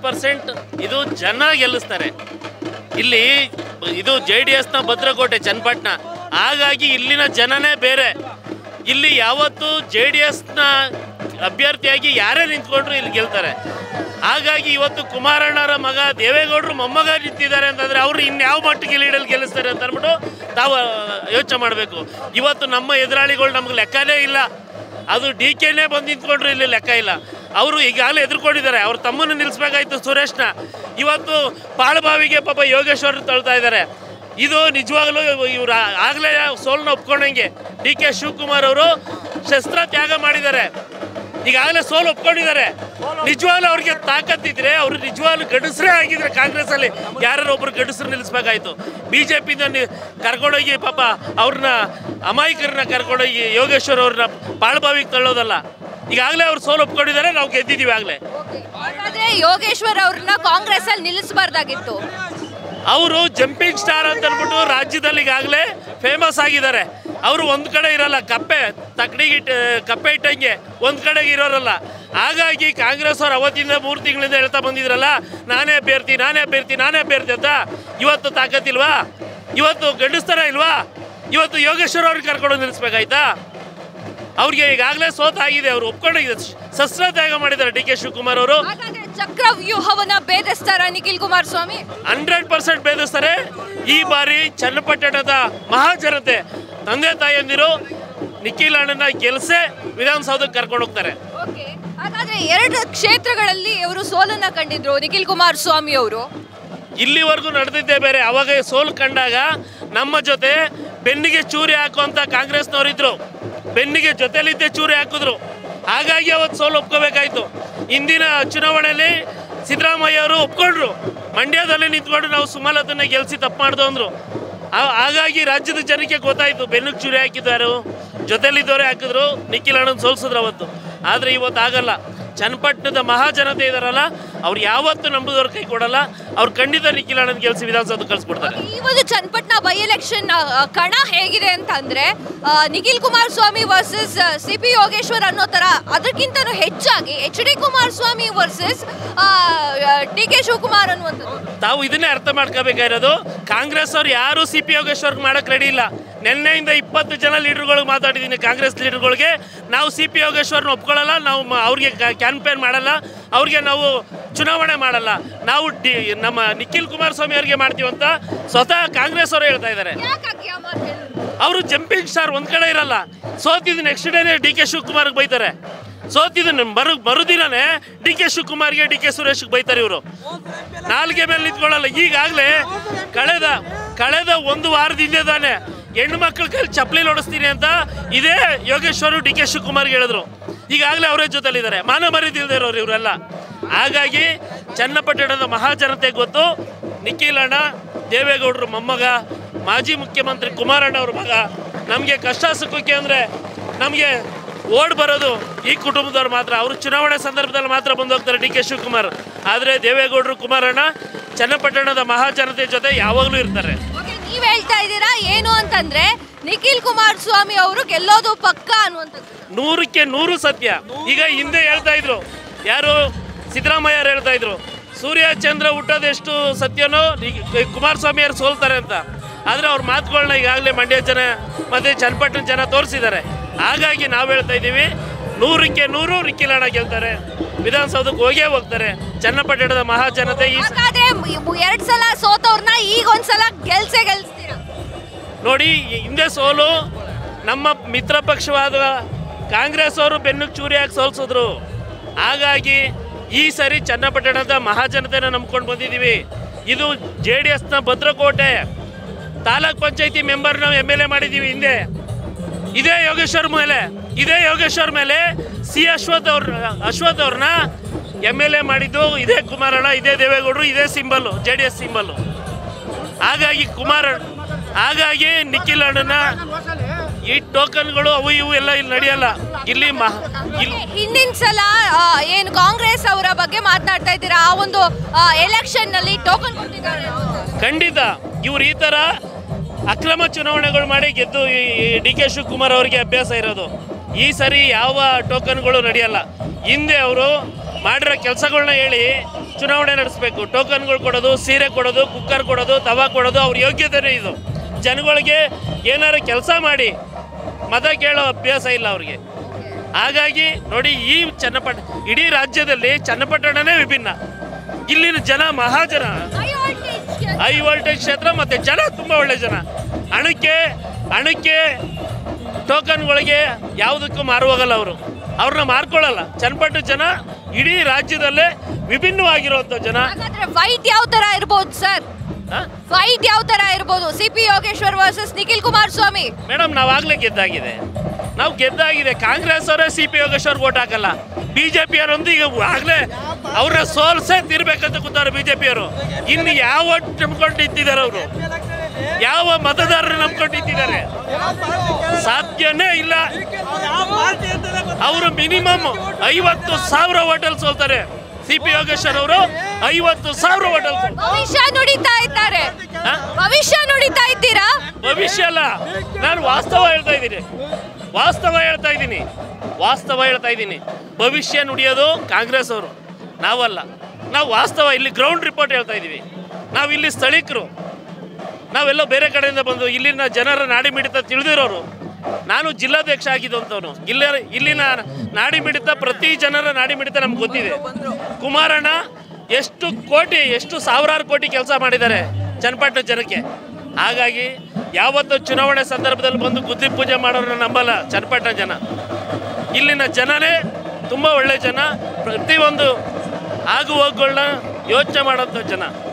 Percent ಇದು ಜನ ಗೆಲ್ಲಿಸ್ತಾರೆ ಇಲ್ಲಿ ಇದು ಜೆ ಡಿ ಎಸ್ನ ಭದ್ರಕೋಟೆ ಚನ್ನಪಟ್ಟಣ ಹಾಗಾಗಿ ಇಲ್ಲಿನ ಜನನೇ ಬೇರೆ ಇಲ್ಲಿ ಯಾವತ್ತು ಜೆ ಡಿ ಎಸ್ನ ಅಭ್ಯರ್ಥಿಯಾಗಿ ಯಾರೇ ನಿಂತ್ಕೊಂಡ್ರು ಇಲ್ಲಿ ಗೆಲ್ತಾರೆ ಹಾಗಾಗಿ ಇವತ್ತು ಕುಮಾರಣ್ಣರ ಮಗ ದೇವೇಗೌಡರು ಮೊಮ್ಮಗ ನಿಂತಿದ್ದಾರೆ ಅಂತಂದ್ರೆ ಅವರು ಇನ್ಯಾವ ಮಟ್ಟಿಗೆ ಲೀಡಲ್ಲಿ ಗೆಲ್ಲಿಸ್ತಾರೆ ಅಂತ ಅಂದ್ಬಿಟ್ಟು ತಾವು ಯೋಚನೆ ಮಾಡಬೇಕು ಇವತ್ತು ನಮ್ಮ ಎದುರಾಳಿಗಳು ನಮ್ಗೆ ಲೆಕ್ಕನೇ ಇಲ್ಲ ಅದು ಡಿ ಕೆನೇ ಬಂದು ನಿಂತ್ಕೊಂಡ್ರು ಇಲ್ಲಿ ಲೆಕ್ಕ ಇಲ್ಲ ಅವರು ಈಗಾಗಲೇ ಎದುರ್ಕೊಂಡಿದ್ದಾರೆ ಅವ್ರ ತಮ್ಮನ್ನು ನಿಲ್ಲಿಸ್ಬೇಕಾಯ್ತು ಸುರೇಶ್ನ ಇವತ್ತು ಪಾಳಬಾವಿಗೆ ಪಾಪ ಯೋಗೇಶ್ವರ್ ತಳ್ತಾ ಇದ್ದಾರೆ ಇದು ನಿಜವಾಗ್ಲೂ ಇವ್ರು ಆಗಲೇ ಸೋಲನ್ನ ಒಪ್ಕೊಂಡಂಗೆ ಡಿ ಕೆ ಶಿವಕುಮಾರ್ ಅವರು ಶಸ್ತ್ರ ತ್ಯಾಗ ಮಾಡಿದ್ದಾರೆ ಈಗಾಗಲೇ ಸೋಲು ಒಪ್ಕೊಂಡಿದ್ದಾರೆ ನಿಜವಾಗ್ಲೂ ಅವ್ರಿಗೆ ತಾಕತ್ತಿದ್ರೆ ಅವರು ನಿಜವಾಗ್ಲೂ ಗಂಡಸರೇ ಆಗಿದ್ರೆ ಕಾಂಗ್ರೆಸ್ ಅಲ್ಲಿ ಯಾರು ಒಬ್ರು ಗಂಡಸರು ನಿಲ್ಲಿಸ್ಬೇಕಾಯ್ತು ಬಿಜೆಪಿಯಿಂದ ಕರ್ಕೊಂಡೋಗಿ ಪಾಪ ಅವ್ರನ್ನ ಅಮಾಯಕರನ್ನ ಕರ್ಕೊಂಡೋಗಿ ಯೋಗೇಶ್ವರ್ ಅವ್ರನ್ನ ಪಾಳ್ಬಾವಿಗೆ ತಳ್ಳೋದಲ್ಲ ಈಗಾಗಲೇ ಅವ್ರು ಸೋಲು ಒಪ್ಕೊಂಡಿದ್ದಾರೆ ನಾವು ಗೆದ್ದಿದ್ದೀವಿ ಆಗಲೇ ಹಾಗಾದ್ರೆ ಯೋಗೇಶ್ವರ್ ಅವ್ರನ್ನ ಕಾಂಗ್ರೆಸ್ ಅಲ್ಲಿ ನಿಲ್ಲಿಸಬಾರ್ದಾಗಿತ್ತು ಅವರು ಜಂಪಿಂಗ್ ಸ್ಟಾರ್ ಅಂತ ಅಂದ್ಬಿಟ್ಟು ರಾಜ್ಯದಲ್ಲಿ ಈಗಾಗಲೇ ಫೇಮಸ್ ಆಗಿದ್ದಾರೆ ಅವರು ಒಂದು ಕಡೆ ಇರಲ್ಲ ಕಪ್ಪೆ ತಕ್ಕಡಿಗೆ ಇಟ್ಟು ಕಪ್ಪೆ ಇಟ್ಟಂಗೆ ಒಂದು ಕಡೆಗೆ ಇರೋರಲ್ಲ ಹಾಗಾಗಿ ಕಾಂಗ್ರೆಸ್ ಅವ್ರು ಅವತ್ತಿಂದ ಮೂರು ತಿಂಗಳಿಂದ ಹೇಳ್ತಾ ಬಂದಿದ್ರಲ್ಲ ನಾನೇ ಅಭ್ಯರ್ಥಿ ನಾನೇ ಅಭ್ಯರ್ಥಿ ನಾನೇ ಅಭ್ಯರ್ಥಿ ಅಂತ ಇವತ್ತು ತಾಕತ್ತಿಲ್ವಾ ಇವತ್ತು ಗಂಡಸ್ತರ ಇಲ್ವಾ ಇವತ್ತು ಯೋಗೇಶ್ವರ್ ಅವ್ರಿಗೆ ಕರ್ಕೊಂಡು ನಿಲ್ಲಿಸ್ಬೇಕಾಯ್ತಾ ಅವ್ರಿಗೆ ಈಗಾಗಲೇ ಸೋತಾಗಿದೆ ಅವರು ಒಪ್ಕೊಂಡಿದ್ದಾರೆ ಶಸ್ತ್ರ ತ್ಯಾಗ ಮಾಡಿದ್ದಾರೆ ಡಿ ಕೆ ಶಿವಕುಮಾರ್ ಅವರು ಹಾಗಾದ್ರೆ ಚಕ್ರವ್ಯೂಹವನ್ನ ಭೇದಿಸ್ತಾರ ನಿಖಿಲ್ ಕುಮಾರಸ್ವಾಮಿ ಹಂಡ್ರೆಡ್ ಪರ್ಸೆಂಟ್ ಭೇದಿಸ್ತಾರೆ ಈ ಬಾರಿ ಚನ್ನಪಟ್ಟಣದ ಮಹಾಜನತೆ ತಂದೆ ತಾಯಂದಿರು ನಿಖಿಲ್ ಅಣ್ಣನ ಗೆಲ್ಸೆ ವಿಧಾನಸೌಧಕ್ಕೆ ಕರ್ಕೊಂಡು ಹೋಗ್ತಾರೆ ಓಕೆ ಹಾಗಾದ್ರೆ ಎರಡು ಕ್ಷೇತ್ರಗಳಲ್ಲಿ ಅವರು ಸೋಲನ್ನ ಕಂಡಿದ್ರು ನಿಖಿಲ್ ಕುಮಾರಸ್ವಾಮಿ ಅವರು ಇಲ್ಲಿವರೆಗೂ ನಡೆದಿದ್ದೇ ಬೇರೆ ಅವಾಗ ಸೋಲು ಕಂಡಾಗ ನಮ್ಮ ಜೊತೆ ಬೆನ್ನಿಗೆ ಚೂರಿ ಹಾಕುವಂತ ಕಾಂಗ್ರೆಸ್ನವರಿದ್ರು ಬೆನ್ನಿಗೆ ಜೊತೆಲಿದ್ದೇ ಚೂರಿ ಹಾಕಿದ್ರು ಹಾಗಾಗಿ ಅವತ್ತು ಸೋಲು ಒಪ್ಕೋಬೇಕಾಯ್ತು ಇಂದಿನ ಚುನಾವಣೆಯಲ್ಲಿ ಸಿದ್ದರಾಮಯ್ಯ ಅವರು ಒಪ್ಕೊಂಡ್ರು ಮಂಡ್ಯದಲ್ಲಿ ನಿಂತ್ಕೊಂಡು ನಾವು ಸುಮಲತನ್ನ ಗೆಲ್ಸಿ ತಪ್ಪು ಮಾಡ್ದು ಅಂದ್ರು ಆ- ಹಾಗಾಗಿ ರಾಜ್ಯದ ಜನಕ್ಕೆ ಗೊತ್ತಾಯ್ತು ಬೆನ್ನಿಗೆ ಚೂರಿ ಹಾಕಿದ್ದಾರೆ ಜೊತೆಲಿದ್ದವರೇ ಹಾಕಿದ್ರು ನಿಖಿಲ್ ಅಣ್ಣನ್ ಸೋಲ್ಸಿದ್ರು ಅವತ್ತು ಆದರೆ ಇವತ್ತು ಆಗಲ್ಲ ಚನ್ನಪಟ್ಟಣದ ಮಹಾಜನತೆ ಇದಾರಲ್ಲ ಅವ್ರು ಯಾವತ್ತೂ ನಂಬುದವ್ರ ಕೈ ಕೊಡಲ್ಲ ಅವ್ರು ಖಂಡಿತ ನಿಖಿಲ್ ಅಣ್ಣನ್ ಗೆಲ್ಸಿ ವಿಧಾನಸೌಧ ಕಳಿಸ್ಬಿಡ್ತಾರೆ ಈ ಒಂದು ಚನ್ನಪಟ್ಟಣ ಬೈ ಎಲೆಕ್ಷನ್ ಕಣ ಹೇಗಿದೆ ಅಂತ ಅಂದ್ರೆ ಆ, ನಿಖಿಲ್ ಕುಮಾರಸ್ವಾಮಿ ವರ್ಸಸ್ ಸಿ ಪಿ ಯೋಗೇಶ್ವರ್ ಅನ್ನೋ ತರ ಅದಕ್ಕಿಂತನೂ ಹೆಚ್ಚಾಗಿ ಎಚ್ ಡಿ ಕುಮಾರಸ್ವಾಮಿ ವರ್ಸಸ್ ಡಿ ಕೆ ಶಿವಕುಮಾರ್ ಅನ್ನುವಂಥದ್ದು ತಾವು ಇದನ್ನೇ ಅರ್ಥ ಮಾಡ್ಕೋಬೇಕಾಗಿರೋದು ಕಾಂಗ್ರೆಸ್ ಅವ್ರು ಯಾರು ಸಿ ಪಿ ಯೋಗೇಶ್ವರ್ಗೆ ಮಾಡಕ್ ರೆಡಿ ಇಲ್ಲ ನಿನ್ನೆಯಿಂದ ಇಪ್ಪತ್ತು ಜನ ಲೀಡರ್ಗಳಿಗೆ ಮಾತಾಡಿದ್ದೀನಿ ಕಾಂಗ್ರೆಸ್ ಲೀಡರ್ಗಳಿಗೆ ನಾವು ಸಿ ಪಿ ಯೋಗೇಶ್ವರ್ನ ಒಪ್ಕೊಳ್ಳಲ್ಲ ನಾವು ಮ- ಅವ್ರಿಗೆ ಕ್ಯಾಂಪೇನ್ ಮಾಡಲ್ಲ ಅವ್ರಿಗೆ ನಾವು ಚುನಾವಣೆ ಮಾಡಲ್ಲ ನಾವು ಡಿ ನಮ್ಮ ನಿಖಿಲ್ ಕುಮಾರಸ್ವಾಮಿ ಅವ್ರಿಗೆ ಮಾಡ್ತೀವಿ ಅಂತ ಸ್ವತಃ ಕಾಂಗ್ರೆಸ್ ಅವರು ಹೇಳ್ತಾ ಇದ್ದಾರೆ ಯಾಕಾಗಿ ಆ ಮಾತು ಹೇಳಿದ್ರು? ಅವರು ಜಂಪಿಂಗ್ ಸ್ಟಾರ್ ಒಂದ್ ಕಡೆ ಇರಲ್ಲ ಸೋತಿದ್ದು ನೆಕ್ಸ್ಟ್ ಡೇನೆ ಡಿ ಕೆ ಶಿವಕುಮಾರ್ಗೆ ಬೈತಾರೆ ಸೋತಿದ್ದು ಮರು ಮರುದಿನನೇ ಡಿ ಕೆ ಶಿವಕುಮಾರ್ಗೆ ಡಿ ಕೆ ಸುರೇಶ್ಗೆ ಬೈತಾರೆ ಇವರು ನಾಲ್ಗೆ ಮೇಲೆ ನಿಂತ್ಕೊಳ್ಳಲ್ಲ ಈಗಾಗಲೇ ಕಳೆದ ಕಳೆದ ಒಂದು ವಾರದಿಂದ ತಾನೆ ಹೆಣ್ಣು ಮಕ್ಕಳ ಕೈಲಿ ಚಪ್ಪಲಿ ಓಡಿಸ್ತೀನಿ ಅಂತ ಇದೇ ಯೋಗೇಶ್ವರು ಡಿ ಕೆ ಶಿವಕುಮಾರ್ಗೆ ಹೇಳಿದ್ರು ಈಗಾಗಲೇ ಅವರೇ ಜೊತೆಲಿದ್ದಾರೆ ಮಾನ ಮರ್ಯಾದೆ ಇರೋರು ಇವರೆಲ್ಲ ಹಾಗಾಗಿ ಚನ್ನಪಟ್ಟಣದ ಮಹಾಜನತೆ ಗೊತ್ತು ನಿಖಿಲ್ ಅಣ್ಣ ದೇವೇಗೌಡರು ಮೊಮ್ಮಗ ಮಾಜಿ ಮುಖ್ಯಮಂತ್ರಿ ಕುಮಾರಣ್ಣ ಅವ್ರ ಮಗ ನಮಗೆ ಕಷ್ಟ ಸುಖಕ್ಕೆ ಅಂದರೆ ನಮಗೆ ಓಡ್ ಬರೋದು ಈ ಕುಟುಂಬದವ್ರು ಮಾತ್ರ ಅವರು ಚುನಾವಣೆ ಸಂದರ್ಭದಲ್ಲಿ ಮಾತ್ರ ಬಂದು ಹೋಗ್ತಾರೆ ಡಿ ಕೆ ಶಿವಕುಮಾರ್ ಆದರೆ ದೇವೇಗೌಡರು ಕುಮಾರಣ್ಣ ಚನ್ನಪಟ್ಟಣದ ಮಹಾಜನತೆ ಜೊತೆ ಯಾವಾಗಲೂ ಇರ್ತಾರೆ ಓಕೆ ನೀವ್ ಹೇಳ್ತಾ ಇದ್ದೀರಾ ಏನು ಅಂತಂದ್ರೆ ನಿಖಿಲ್ ಕುಮಾರಸ್ವಾಮಿ ಅವರು ಗೆಲ್ಲೋದು ಪಕ್ಕ ಅನ್ನುವಂಥದ್ದು ನೂರಕ್ಕೆ ನೂರು ಸತ್ಯ ಈಗ ಹಿಂದೆ ಹೇಳ್ತಾ ಇದ್ರು ಯಾರು ಸಿದ್ದರಾಮಯ್ಯ ಅವ್ರು ಹೇಳ್ತಾ ಇದ್ರು ಸೂರ್ಯ ಚಂದ್ರ ಹುಟ್ಟೋದೆಷ್ಟು ಸತ್ಯನೋ ಈಗ ಕುಮಾರಸ್ವಾಮಿ ಅವ್ರು ಸೋಲ್ತಾರೆ ಅಂತ ಆದರೆ ಅವ್ರ ಮಾತುಗಳನ್ನ ಈಗಾಗಲೇ ಮಂಡ್ಯ ಜನ ಮತ್ತು ಚನ್ನಪಟ್ಟಣ ಜನ ತೋರಿಸಿದ್ದಾರೆ ಹಾಗಾಗಿ ನಾವು ಹೇಳ್ತಾ ಇದ್ದೀವಿ ನೂರಕ್ಕೆ ನೂರು ರಿಕ್ಕಿಲಣ್ಣ ಗೆಲ್ತಾರೆ ವಿಧಾನಸೌಧಕ್ಕೆ ಹೋಗೇ ಹೋಗ್ತಾರೆ ಚನ್ನಪಟ್ಟಣದ ಮಹಾಜನತೆ ಈ ಸ- ಹಾಗಾದ್ರೆ ಮ್- ಎರಡ್ ಸಲ ಸೋತವ್ರನ್ನ ಈಗ ಒಂದ್ಸಲ ಗೆಲ್ಸೇ ಗೆಲ್ಸ್ತೀರಾ ನೋಡಿ ಈ ಹಿಂದೆ ಸೋಲು ನಮ್ಮ ಮಿತ್ರ ಪಕ್ಷವಾದ ಕಾಂಗ್ರೆಸ್ ಅವರು ಬೆನ್ನು ಚೂರಿ ಹಾಕಿ ಸೋಲ್ಸಿದ್ರು ಹಾಗಾಗಿ ಈ ಸರಿ ಚನ್ನಪಟ್ಟಣದ ಮಹಾಜನತೆನ ನಂಬ್ಕೊಂಡು ಬಂದಿದ್ದೀವಿ ಇದು ಜೆ ಡಿ ಎಸ್ನ ಭದ್ರಕೋಟೆ ತಾಲೂಕ್ ಪಂಚಾಯತಿ ಮೆಂಬರ್ನ ಎಮ್ ಎಲ್ ಎ ಮಾಡಿದ್ದೀವಿ ಹಿಂದೆ ಇದೇ ಯೋಗೇಶ್ವರ್ ಮೇಲೆ ಇದೇ ಯೋಗೇಶ್ವರ್ ಮೇಲೆ ಸಿ ಅಶ್ವಥ್ ಅವ್ರ ಅಶ್ವಥ್ ಅವ್ರನ್ನ ಎಮ್ ಎಲ್ ಎ ಮಾಡಿದ್ದು ಇದೇ ಕುಮಾರಣ್ಣ ಇದೇ ದೇವೇಗೌಡರು ಇದೇ symbol J D S symbol ಹಾಗಾಗಿ ಕುಮಾರ ಹಾಗಾಗಿ ನಿಖಿಲ್ ಅಣ್ಣನ ಈ ಟೋಕನ್ಗಳು ಅವು ಇವು ಎಲ್ಲ ಇಲ್ಲಿ ನಡೆಯಲ್ಲ ಇಲ್ಲಿ ಮಹ ಇಲ್ಲಿ ಹಿಂದಿನ ಸಲ ಆ, ಏನು ಕಾಂಗ್ರೆಸ್ ಅವರ ಬಗ್ಗೆ ಮಾತನಾಡ್ತಾ ಇದ್ದೀರಾ ಆ ಒಂದು ಎಲೆಕ್ಷನ್ ನಲ್ಲಿ ಟೋಕನ್ ಕೊಟ್ಟಿದ್ದಾರೆ ಅಂತ. ಖಂಡಿತ ಇವ್ರು ಈ ಥರ ಅಕ್ರಮ ಚುನಾವಣೆಗಳು ಮಾಡಿ ಗೆದ್ದು ಡಿ ಕೆ ಶಿವಕುಮಾರ್ ಅವರಿಗೆ ಅಭ್ಯಾಸ ಇರೋದು ಈ ಸರಿ ಯಾವ ಟೋಕನ್ಗಳು ನಡೆಯಲ್ಲ ಹಿಂದೆ ಅವರು ಮಾಡಿರೋ ಕೆಲಸಗಳನ್ನ ಹೇಳಿ ಚುನಾವಣೆ ನಡೆಸಬೇಕು ಟೋಕನ್ಗಳು ಕೊಡೋದು ಸೀರೆ ಕೊಡೋದು ಕುಕ್ಕರ್ ಕೊಡೋದು ತವಾ ಕೊಡೋದು ಅವ್ರ ಯೋಗ್ಯತೆನೇ ಇದು ಜನಗಳಿಗೆ ಏನಾರು ಕೆಲಸ ಮಾಡಿ ಮತ ಕೇಳೋ ಅಭ್ಯಾಸ ಇಲ್ಲ ಅವ್ರಿಗೆ ಹಾಗಾಗಿ ನೋಡಿ ಈ ಚನ್ನಪಟ್ಟ ಇಡೀ ರಾಜ್ಯದಲ್ಲಿ ಚನ್ನಪಟ್ಟಣನೇ ವಿಭಿನ್ನ ಇಲ್ಲಿನ ಜನ ಮಹಾಜನ ಹೈ ವೋಲ್ಟೇಜ್ ಕ್ಷೇತ್ರ ಮತ್ತೆ ಜನ ತುಂಬಾ ಒಳ್ಳೆ ಜನ ಹಣಕ್ಕೆ ಹಣಕ್ಕೆ ಟೋಕನ್ಗಳಿಗೆ ಯಾವುದಕ್ಕೂ ಮಾರು ಹೋಗಲ್ಲ ಅವರು ಅವ್ರನ್ನ ಮಾರ್ಕೊಳ್ಳಲ್ಲ ಚನ್ನಪಟ್ಟು ಜನ ಇಡೀ ರಾಜ್ಯದಲ್ಲೇ ವಿಭಿನ್ನವಾಗಿರುವಂಥ ಜನ ಹಾಗಾದ್ರೆ ಫೈಟ್ ಯಾವ ತರ ಇರ್ಬೋದು ಸರ್ ಆ? ಫೈಟ್ ಯಾವ ತರ ಇರ್ಬೋದು ಸಿ ಪಿ ಯೋಗೇಶ್ವರ್ ವರ್ಸಸ್ ನಿಖಿಲ್ ಕುಮಾರಸ್ವಾಮಿ ಮೇಡಮ್ ನಾವಾಗಲೇ ಗೆದ್ದಾಗಿದೆ ನಾವು ಗೆದ್ದಾಗಿದೆ ಕಾಂಗ್ರೆಸ್ ಅವರೇ ಸಿ ಪಿ ಯೋಗೇಶ್ವರ್ ಓಟ್ ಹಾಕಲ್ಲ ಬಿ ಜೆ ಪಿಯವರೊಂದು ಈಗ ಆಗಲೇ ಅವ್ರನ್ನ ಸೋಲ್ಸೇ ತಿರ್ಬೇಕಂತ ಕೂತಾರೆ ಬಿ ಜೆ ಪಿಯವರು ಇನ್ನು ಯಾವ ಓಟ್ ನಂಬ್ಕೊಂಡು ನಿಂತಿದ್ದಾರೆ ಅವರು ಯಾವ ಮತದಾರರು ನಂಬ್ಕೊಂಡು ನಿಂತಿದ್ದಾರೆ ಸಾಧ್ಯನೇ ಇಲ್ಲ ಅವರು ಮಿನಿಮಮ್ ಐವತ್ತು ಸಾವಿರ ಹೋಟೆಲ್ ಸೋಲ್ತಾರೆ ಸಿ ಪಿ ಯೋಗೇಶ್ವರ್ ಅವರು ಐವತ್ತು ಸಾವಿರ ಹೋಟೆಲ್ ಭವಿಷ್ಯ ನುಡಿತಾ ಇದ್ದಾರೆ ಭವಿಷ್ಯ ನುಡಿತಾ ಇದ್ದೀರಾ ಭವಿಷ್ಯ ಅಲ್ಲ ನಾನು ವಾಸ್ತವ ಹೇಳ್ತಾ ಇದ್ದೀನಿ ವಾಸ್ತವ ಹೇಳ್ತಾ ಇದ್ದೀನಿ ವಾಸ್ತವ ಹೇಳ್ತಾ ಇದ್ದೀನಿ ಭವಿಷ್ಯ ನುಡಿಯೋದು ಕಾಂಗ್ರೆಸ್ ಅವರು ನಾವಲ್ಲ ನಾವು ವಾಸ್ತವ ಇಲ್ಲಿ ಗ್ರೌಂಡ್ ರಿಪೋರ್ಟ್ ಹೇಳ್ತಾ ಇದ್ದೀವಿ ನಾವು ಇಲ್ಲಿ ಸ್ಥಳೀಕರು ನಾವೆಲ್ಲೋ ಬೇರೆ ಕಡೆಯಿಂದ ಬಂದು ಇಲ್ಲಿನ ಜನರ ನಾಡಿ ಮಿಡಿತ ತಿಳಿದಿರೋರು ನಾನು ಜಿಲ್ಲಾಧ್ಯಕ್ಷ ಆಗಿದ್ದಂಥವನು ಇಲ್ಲ ಇಲ್ಲಿನ ನಾಡಿ ಮಿಡಿತ ಪ್ರತಿ ಜನರ ನಾಡಿ ಮಿಡಿತ ನಮ್ಗೆ ಗೊತ್ತಿದೆ ಕುಮಾರಣ್ಣ ಎಷ್ಟು ಕೋಟಿ ಎಷ್ಟು ಸಾವಿರಾರು ಕೋಟಿ ಕೆಲಸ ಮಾಡಿದ್ದಾರೆ ಚನ್ನಪಟ್ಟಣ ಜನಕ್ಕೆ ಹಾಗಾಗಿ ಯಾವತ್ತೂ ಚುನಾವಣೆ ಸಂದರ್ಭದಲ್ಲಿ ಬಂದು ಗುದ್ದಿ ಪೂಜೆ ಮಾಡೋರನ್ನ ನಂಬಲ್ಲ ಚನ್ನಪಟ್ಟಣ ಜನ ಇಲ್ಲಿನ ಜನನೇ ತುಂಬ ಒಳ್ಳೆ ಜನ ಪ್ರತಿಯೊಂದು ಆಗು ಹೋಗುಗಳನ್ನ ಯೋಚನೆ ಮಾಡೋಂಥ ಜನ